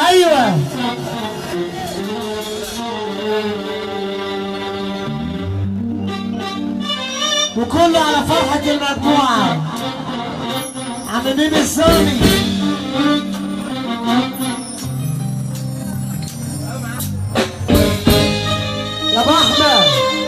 ايوه وكله على فرحة المجموعة عم ميمي الصامي يا ابو احمد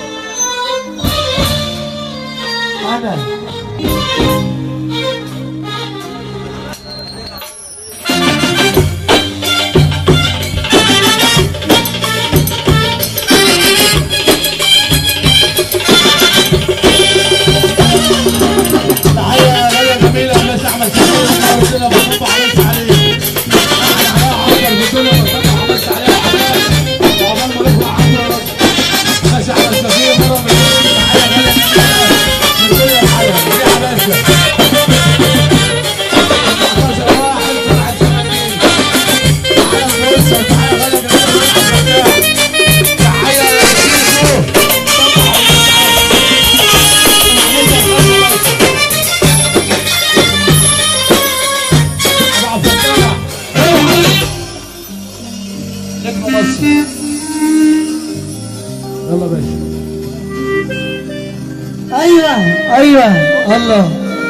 انا تحية ليا جميلة الناس أحمد شاكر قلت لها مصطفى عملت عليه أحلى عليها عمر قلت لها مصطفى عملت عليها حاجات وعقبال ما نطلع عمر الناس أحمد شاكر مرة من دول تحية ليا من كل الحياة ودي حباشة 14 واحد سبعة ثمانين تحية لنصر وتحية غالية جميلة تحية لشيشو نجم مصر يلا باشا ايوه ايوه الله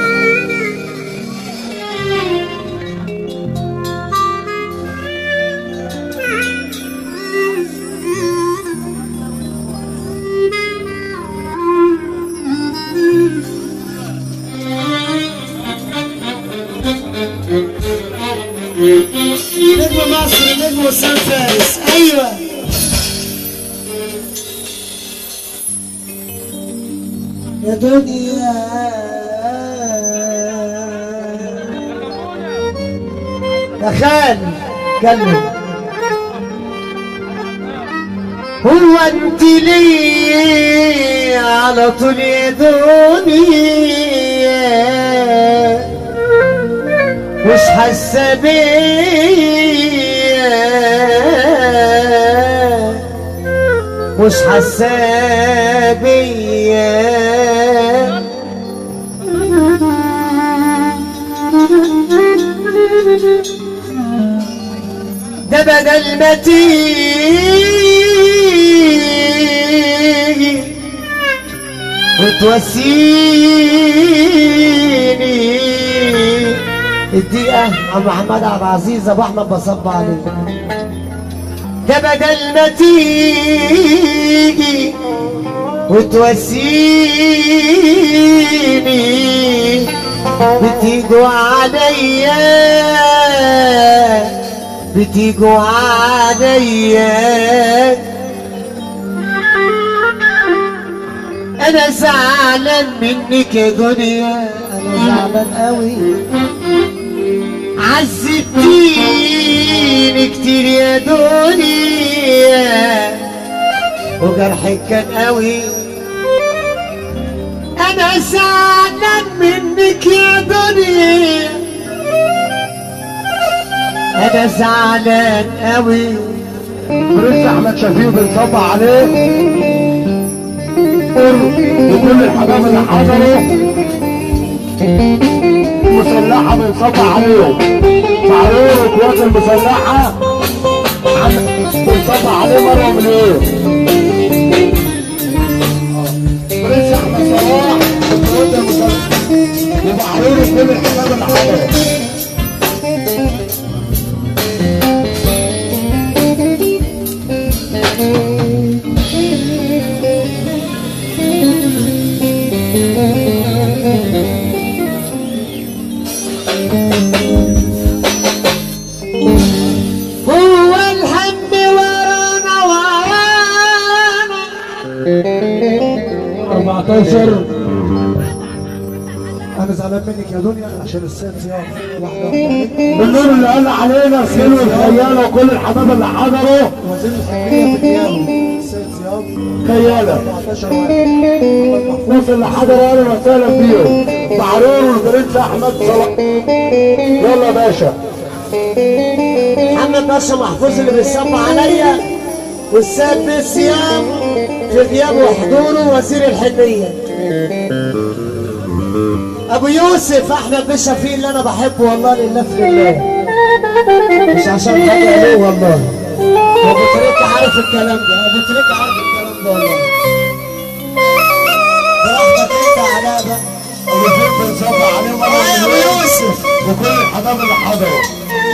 نجم مصر نجم وسام فارس ايوه يا دنيا يا خال كلم هو انت ليه على طول يا دنيا مش حاسه بيا مش حاسه بيا ده بدل ما تيجي وتوسيني الدقيقة عم محمد عبد العزيز ابو احمد بصب عليه ده بدل ما تيجي وتوسيني بتيجوا عليا بتيجوا عليا انا زعلان منك يا دنيا انا زعلان قوي عذبتيني كتير يا دنيا وجرحك كان قوي انا زعلان منك يا دنيا انا زعلان قوي برنس احمد شفيق بنصب عليه وكل الحمام اللي حضروا مسلحة بنصب عليهم معلوم القوات المسلحة عم- بنصب عليه مرة من ايه برنس احمد صلاح القوات المسلحة ومعلوم كل الحمام اللي حضروا هو الهم ورانا ورانا 14 انا زعلان منك يا دنيا عشان الست يا واحده النور اللي قال علينا السلو الخيالة وكل الحمام اللي حضروا وزير الخارجيه في الديانه الست زياد خيالة 14 واحد الناس اللي حضروا اهلا وسهلا بيهم معرور والبرنس احمد صلاح يلا يا باشا محمد باشا محفوظ اللي بيصب عليا والسيد بالصيام في غياب وحضوره وزير الحنيه ابو يوسف احمد باشا فيه اللي انا بحبه والله لله في لله مش عشان حاجه له والله ابو تريكه عارف الكلام ده ابو تريكه عارف الكلام ده والله براحتك انت علاء بقى ابو فيل بنصب عليه مره آه يا ابو يوسف وكل الحضاره اللي حضروا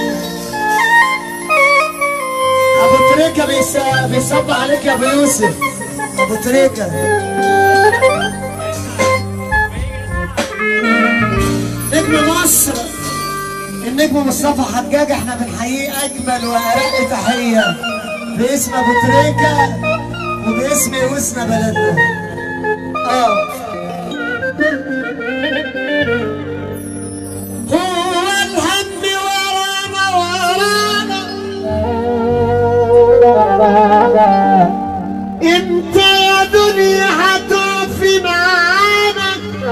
ابو تريكه بيس- بيصب عليك يا ابو يوسف ابو تريكه نجم مصر النجم مصطفى حجاج احنا بنحييه اجمل وارق تحيه باسم ابو تريكه وباسم يوسنا بلدنا اه هو الهم ورانا ورانا انت يا دنيا هتقفي معانا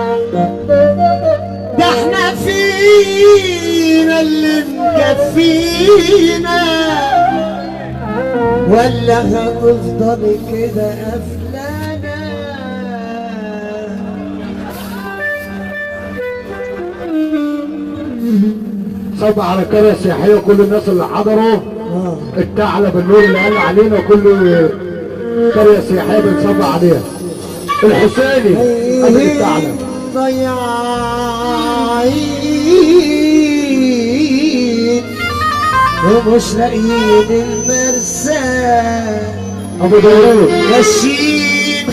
ده احنا فينا اللي مكفينا ولا هتفضل كده قفلانا صب على القريه السياحيه وكل الناس اللي حضروا اه الثعلب النور اللي قال علينا وكل قريه سياحيه بنصب عليها الحسيني ابو الثعلب ضيعين ومش لاقيين المرسى ابو داوود ماشيين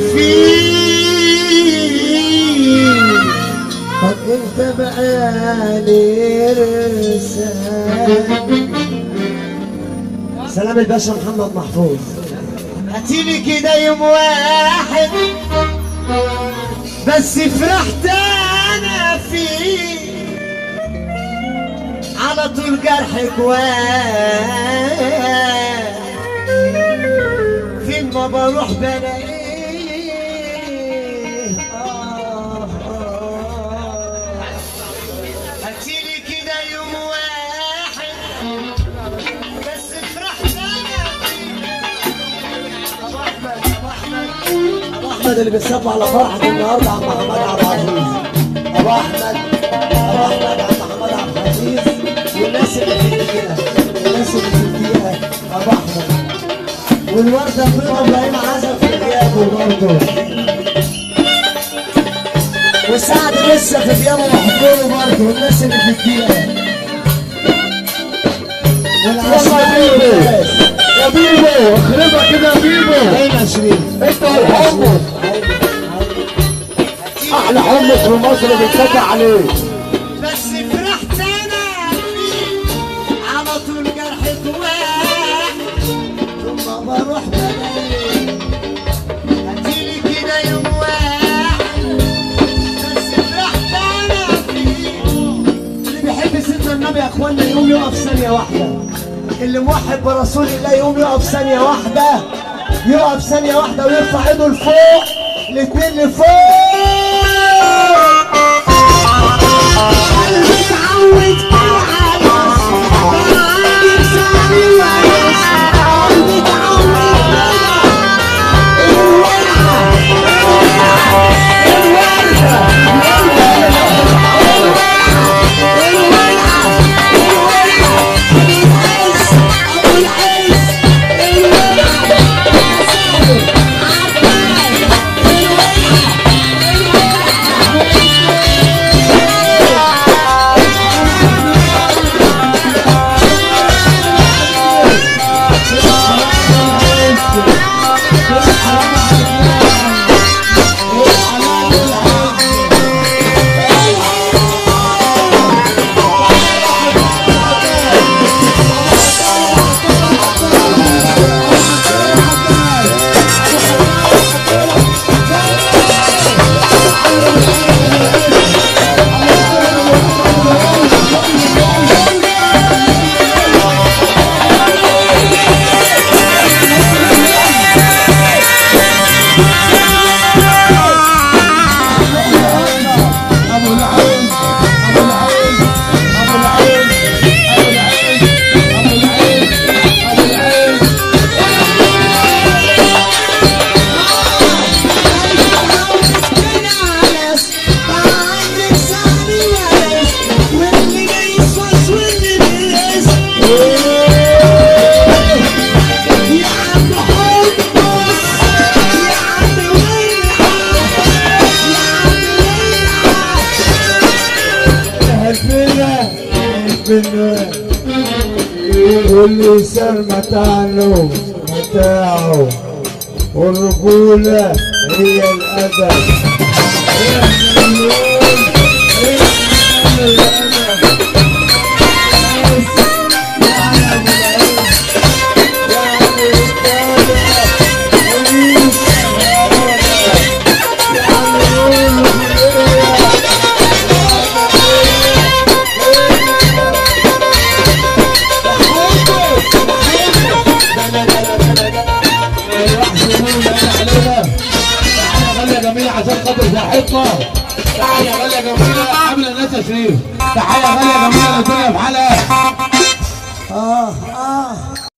خايفين طب انت بقى نرسى سلام الباشا محمد محفوظ هاتيلي كده يوم واحد بس فرحت انا فيه على طول جرحك واحد فين ما بروح بلاقيه آه آه هاتيلي كده يوم واحد بس فرحت انا فيه ابو احمد ابو احمد ابو احمد اللي بيصب على فرحة النهارده عم محمد عبد العزيز ابو احمد ابو احمد عم محمد عبد العزيز والناس اللي في الدقيقة الناس اللي في الدقيقة ابو احمد والوردة بيضة ابراهيم عزم في غيابه برضه وسعد لسه في غيابه محضوره برضه والناس اللي في الدقيقة والعشرة يا بيبو اخربها كده يا بيبو عين عشرين انت والحمص احلى حمص في مصر بنصب عليه بس فرحت انا فيه على طول جرحك واحد ثم بروح بلاقي هاتيلي كده يوم واحد بس فرحت انا فيه اللي بيحب سيدنا النبي يا اخوانا يقوم يقف ثانية واحدة اللي موحد برسول الله يقوم يقف ثانية واحدة يقف ثانية واحدة ويرفع ايده لفوق الاتنين لفوق العنوان واللسان متاعه متاعه والرجولة هي الأدب تعالى جميلة عشان خاطر صحتنا تعالى غالية جميلة قبل الناس تشريف تعالى غالية جميلة الدنيا في حالها آه آه